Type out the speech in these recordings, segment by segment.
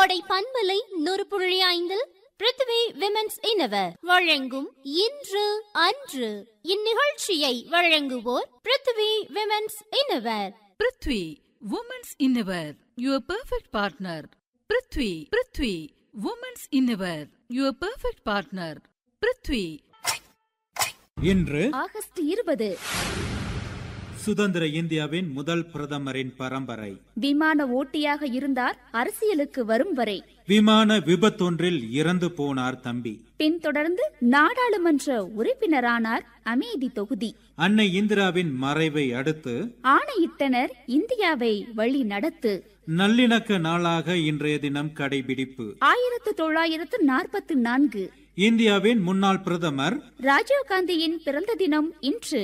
கோடை பண்பலை நூறு புள்ளி ஐந்தில் பிருத்திவி விமென்ஸ் இனவர் வழங்கும் இன்று அன்று இந்நிகழ்ச்சியை வழங்குவோர் Prithvi women's innerwear Prithvi women's innerwear your perfect partner Prithvi Prithvi women's innerwear your perfect partner Prithvi இன்று ஆகஸ்ட் இருபது சுதந்திர இந்தியாவின் முதல் பிரதமரின் பரம்பரை விமான ஓட்டியாக இருந்தார் அரசியலுக்கு வரும் வரை விமான விபத்தொன்றில் இறந்து போனார் தம்பி பின்தொடர்ந்து நாடாளுமன்ற உறுப்பினரானார் அமேதி தொகுதி அன்னை இந்திராவின் மறைவை அடுத்து ஆணையிட்டனர் இந்தியாவை வழி நடத்து நல்லிணக்க நாளாக இன்றைய தினம் கடைபிடிப்பு ஆயிரத்து தொள்ளாயிரத்து நாற்பத்தி நான்கு இந்தியாவின் முன்னாள் பிரதமர் ராஜீவ்காந்தியின் பிறந்த தினம் இன்று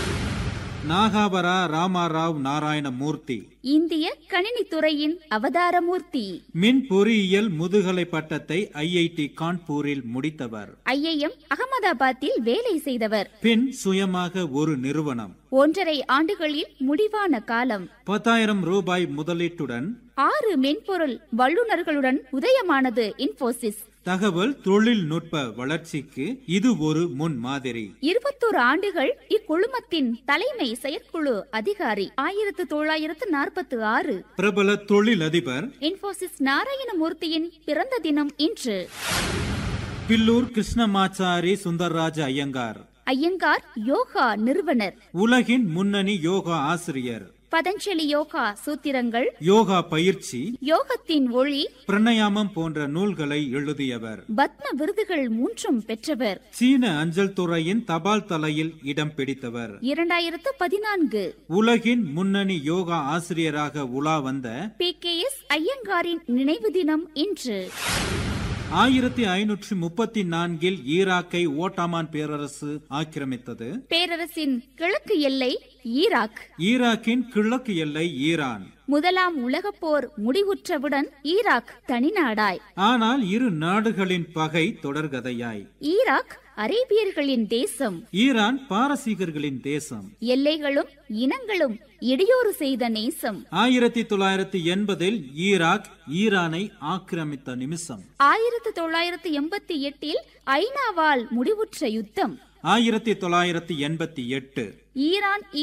நாகாவரா ராமாராவ் நாராயணமூர்த்தி இந்திய கணினித்துறையின் அவதாரமூர்த்தி மின் பொறியியல் முதுகலை பட்டத்தை ஐஐடி கான்பூரில் முடித்தவர் ஐஐஎம் அகமதாபாத்தில் வேலை செய்தவர் பின் சுயமாக ஒரு நிறுவனம் ஒன்றரை ஆண்டுகளில் முடிவான காலம் பத்தாயிரம் ரூபாய் முதலீட்டுடன் ஆறு மென்பொருள் வல்லுநர்களுடன் உதயமானது இன்போசிஸ் தகவல் தொழில்நுட்ப வளர்ச்சிக்கு இது ஒரு முன் மாதிரி இருபத்தோரு ஆண்டுகள் இக்குழுமத்தின் தலைமை செயற்குழு அதிகாரி ஆயிரத்து தொள்ளாயிரத்து நாற்பத்தி ஆறு பிரபல தொழிலதிபர் இன்போசிஸ் நாராயணமூர்த்தியின் பிறந்த தினம் இன்று பில்லூர் கிருஷ்ணமாச்சாரி சுந்தர்ராஜ ஐயங்கார் ஐயங்கார் யோகா நிறுவனர் உலகின் முன்னணி யோகா ஆசிரியர் பதஞ்சலி யோகா சூத்திரங்கள் யோகா பயிற்சி யோகத்தின் ஒளி பிரணயாமம் போன்ற நூல்களை எழுதியவர் பத்ம விருதுகள் மூன்றும் பெற்றவர் சீன அஞ்சல் துறையின் தபால் தலையில் இடம் பிடித்தவர் இரண்டாயிரத்து பதினான்கு உலகின் முன்னணி யோகா ஆசிரியராக உலா வந்த பி கே எஸ் ஐயங்காரின் நினைவு தினம் இன்று ஆயிரத்தி ஐநூற்றி முப்பத்தி நான்கில் ஈராக்கை ஓட்டாமான் பேரரசு ஆக்கிரமித்தது பேரரசின் கிழக்கு எல்லை ஈராக் ஈராக்கின் கிழக்கு எல்லை ஈரான் முதலாம் உலகப் போர் முடிவுற்றவுடன் ஈராக் தனிநாடாய் ஆனால் இரு நாடுகளின் பகை தொடர்கதையாய் ஈராக் அரேபியர்களின் தேசம் ஈரான் பாரசீகர்களின் தேசம் எல்லைகளும் இனங்களும் இடையூறு செய்த நேசம் ஆயிரத்தி தொள்ளாயிரத்தி எண்பதில் ஈராக் ஈரானை ஆக்கிரமித்த நிமிஷம் ஆயிரத்து தொள்ளாயிரத்து எண்பத்தி எட்டில் ஐநாவால் முடிவுற்ற யுத்தம் ஆயிரத்தி தொள்ளாயிரத்தி எண்பத்தி எட்டு ஈரான்